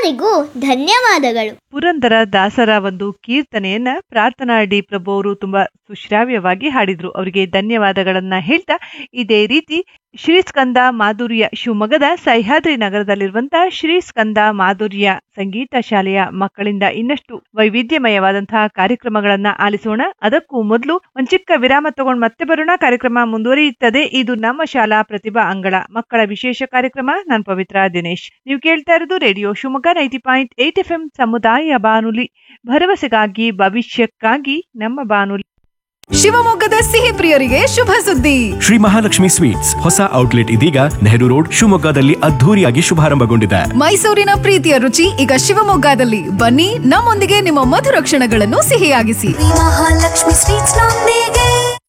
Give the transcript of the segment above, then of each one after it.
ಎಲ್ಲರಿಗೂ ಧನ್ಯವಾದಗಳು ಪುರಂದರ ದಾಸರ ಒಂದು ಕೀರ್ತನೆಯನ್ನ ಪ್ರಾರ್ಥನಾ ಡಿ ಪ್ರಭು ಅವರು ತುಂಬಾ ಸುಶ್ರಾವ್ಯವಾಗಿ ಹಾಡಿದ್ರು ಅವರಿಗೆ ಧನ್ಯವಾದಗಳನ್ನ ಹೇಳ್ತಾ ಇದೇ ರೀತಿ ಶ್ರೀ ಸ್ಕಂದ ಮಾಧುರ್ಯ ಶಿವಮೊಗ್ಗದ ಸಹ್ಯಾದ್ರಿ ನಗರದಲ್ಲಿರುವಂತಹ ಶ್ರೀ ಸ್ಕಂದ ಮಾಧುರ್ಯ ಸಂಗೀತ ಶಾಲೆಯ ಮಕ್ಕಳಿಂದ ಇನ್ನಷ್ಟು ವೈವಿಧ್ಯಮಯವಾದಂತಹ ಕಾರ್ಯಕ್ರಮಗಳನ್ನ ಆಲಿಸೋಣ ಅದಕ್ಕೂ ಮೊದಲು ಒಂದ್ ಚಿಕ್ಕ ವಿರಾಮ ತಗೊಂಡು ಮತ್ತೆ ಬರೋಣ ಕಾರ್ಯಕ್ರಮ ಮುಂದುವರಿಯುತ್ತದೆ ಇದು ನಮ್ಮ ಶಾಲಾ ಪ್ರತಿಭಾ ಅಂಗಳ ಮಕ್ಕಳ ವಿಶೇಷ ಕಾರ್ಯಕ್ರಮ ನಾನು ಪವಿತ್ರ ದಿನೇಶ್ ನೀವು ಕೇಳ್ತಾ ಇರೋದು radio Shivamogga ninety point eight F M ಸಮುದಾಯ ಬಾನುಲಿ ಭರವಸೆಗಾಗಿ ಭವಿಷ್ಯಕ್ಕಾಗಿ ನಮ್ಮ ಬಾನುಲಿ ಶಿವಮೊಗ್ಗದ ಸಿಹಿ ಪ್ರಿಯರಿಗೆ ಶುಭ ಸುದ್ದಿ ಶ್ರೀ ಮಹಾಲಕ್ಷ್ಮಿ ಸ್ವೀಟ್ಸ್ ಹೊಸ ಔಟ್ಲೆಟ್ ಇದೀಗ ನೆಹರು ರೋಡ್ ಶಿವಮೊಗ್ಗದಲ್ಲಿ ಅದ್ಧೂರಿಯಾಗಿ ಶುಭಾರಂಭಗೊಂಡಿದೆ ಮೈಸೂರಿನ ಪ್ರೀತಿಯ ರುಚಿ ಈಗ ಶಿವಮೊಗ್ಗದಲ್ಲಿ ಬನ್ನಿ ನಮ್ಮೊಂದಿಗೆ ನಿಮ್ಮ ಮಧುರ ಕ್ಷಣಗಳನ್ನು ಸಿಹಿಯಾಗಿಸಿ ಮಹಾಲಕ್ಷ್ಮಿ ಸ್ವೀಟ್ಸ್ ನೊಂದಿಗೆ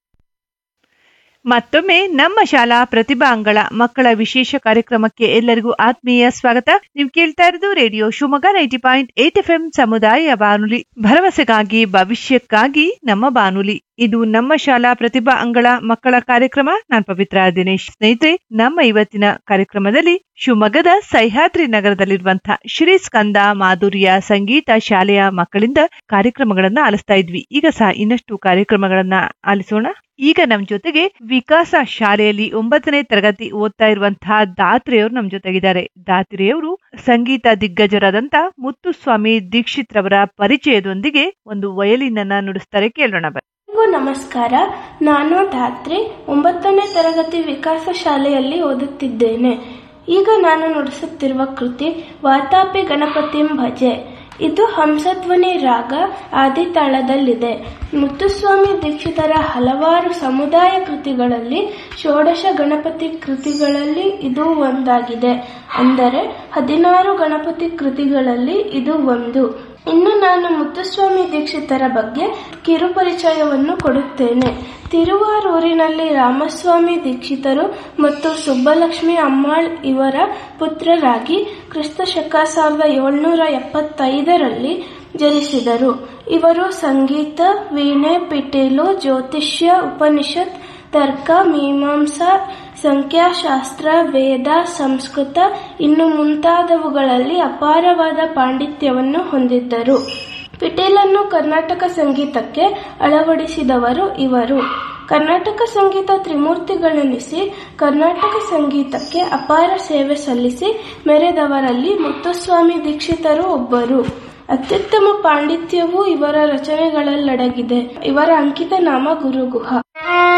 ಮತ್ತೊಮ್ಮೆ ನಮ್ಮ ಶಾಲಾ ಪ್ರತಿಭಾ ಅಂಗಳ ಮಕ್ಕಳ ವಿಶೇಷ ಕಾರ್ಯಕ್ರಮಕ್ಕೆ ಎಲ್ಲರಿಗೂ ಆತ್ಮೀಯ ಸ್ವಾಗತ ನೀವು ಕೇಳ್ತಾ ಇರೋದು radio Shivamogga ninety point eight F M ಸಮುದಾಯ ಬಾನುಲಿ ಭರವಸೆಗಾಗಿ ಭವಿಷ್ಯಕ್ಕಾಗಿ ನಮ್ಮ ಬಾನುಲಿ ಇದು ನಮ್ಮ ಶಾಲಾ ಪ್ರತಿಭಾ ಅಂಗಳ ಮಕ್ಕಳ ಕಾರ್ಯಕ್ರಮ ನಾನ್ ಪವಿತ್ರ ದಿನೇಶ್ ಸ್ನೇಹಿತರೆ ನಮ್ಮ ಇವತ್ತಿನ ಕಾರ್ಯಕ್ರಮದಲ್ಲಿ ಶಿವಮೊಗ್ಗದ ಸಹ್ಯಾದ್ರಿ ನಗರದಲ್ಲಿರುವಂತಹ ಶ್ರೀ ಸ್ಕಂದ ಮಾಧುರ್ಯ ಸಂಗೀತ ಶಾಲೆಯ ಮಕ್ಕಳಿಂದ ಕಾರ್ಯಕ್ರಮಗಳನ್ನ ಆಲಿಸ್ತಾ ಇದ್ವಿ ಈಗ ಸಹ ಇನ್ನಷ್ಟು ಕಾರ್ಯಕ್ರಮಗಳನ್ನ ಆಲಿಸೋಣ ಈಗ ನಮ್ ಜೊತೆಗೆ ವಿಕಾಸ ಶಾಲೆಯಲ್ಲಿ ಒಂಬತ್ತನೇ ತರಗತಿ ಓದ್ತಾ ಇರುವಂತಹ ದಾತ್ರೆಯವರು ನಮ್ ಜೊತೆಗಿದ್ದಾರೆ ದಾತ್ರೆಯವರು ಸಂಗೀತ ದಿಗ್ಗಜರಾದಂತ ಮುತ್ತುಸ್ವಾಮಿ ದೀಕ್ಷಿತ್ ರವರ ಪರಿಚಯದೊಂದಿಗೆ ಒಂದು ವಯಲಿನ್ ಅನ್ನ ನುಡಿಸ್ತಾರೆ ಕೇಳೋಣ ಬನ್ನಿ. ಎಲ್ರಿಗೂ ನಮಸ್ಕಾರ ನಾನು ಧಾತ್ರಿ ಒಂಬತ್ತನೇ ತರಗತಿ ವಿಕಾಸ ಶಾಲೆಯಲ್ಲಿ ಓದುತ್ತಿದ್ದೇನೆ ಈಗ ನಾನು ನುಡಿಸುತ್ತಿರುವ ಕೃತಿ ವಾತಾಪಿ ಗಣಪತಿಂ ಭಜೆ ಇದು ಹಂಸಧ್ವನಿ ರಾಗ ಆದಿತಾಳದಲ್ಲಿದೆ ಮುತ್ತುಸ್ವಾಮಿ ದೀಕ್ಷಿತರ ಹಲವಾರು ಸಮುದಾಯ ಕೃತಿಗಳಲ್ಲಿ ಷೋಡಶ ಗಣಪತಿ ಕೃತಿಗಳಲ್ಲಿ ಇದು ಒಂದಾಗಿದೆ ಅಂದರೆ ಹದಿನಾರು ಗಣಪತಿ ಕೃತಿಗಳಲ್ಲಿ ಇದು ಒಂದು ಇನ್ನು ನಾನು ಮುತ್ತುಸ್ವಾಮಿ ದೀಕ್ಷಿತರ ಬಗ್ಗೆ ಕಿರುಪರಿಚಯವನ್ನು ಕೊಡುತ್ತೇನೆ ತಿರುವಾರೂರಿನಲ್ಲಿ ರಾಮಸ್ವಾಮಿ ದೀಕ್ಷಿತರು ಮತ್ತು ಸುಬ್ಬಲಕ್ಷ್ಮಿ ಅಮ್ಮಾಳ್ ಇವರ ಪುತ್ರರಾಗಿ ಕ್ರಿಸ್ತ ಶಕ ಸಾವಿರದ ಏಳ್ನೂರ ಎಪ್ಪತ್ತೈದರಲ್ಲಿ ಜನಿಸಿದರು ಇವರು ಸಂಗೀತ ವೀಣೆ ಪಿಟೀಲು ಜ್ಯೋತಿಷ್ಯ ಉಪನಿಷತ್ ತರ್ಕ ಮೀಮಾಂಸಾ ಸಂಖ್ಯಾಶಾಸ್ತ್ರ ವೇದ ಸಂಸ್ಕೃತ ಇನ್ನು ಮುಂತಾದವುಗಳಲ್ಲಿ ಅಪಾರವಾದ ಪಾಂಡಿತ್ಯವನ್ನು ಹೊಂದಿದ್ದರು ಪಿಟೀಲನ್ನು ಕರ್ನಾಟಕ ಸಂಗೀತಕ್ಕೆ ಅಳವಡಿಸಿದವರು ಇವರು ಕರ್ನಾಟಕ ಸಂಗೀತ ತ್ರಿಮೂರ್ತಿಗಳೆನಿಸಿ ಕರ್ನಾಟಕ ಸಂಗೀತಕ್ಕೆ ಅಪಾರ ಸೇವೆ ಸಲ್ಲಿಸಿ ಮೆರೆದವರಲ್ಲಿ ಮುತ್ತುಸ್ವಾಮಿ ದೀಕ್ಷಿತರು ಒಬ್ಬರು ಅತ್ಯುತ್ತಮ ಪಾಂಡಿತ್ಯವೂ ಇವರ ರಚನೆಗಳಲ್ಲಡಗಿದೆ ಇವರ ಅಂಕಿತ ನಾಮ ಗುರುಗುಹ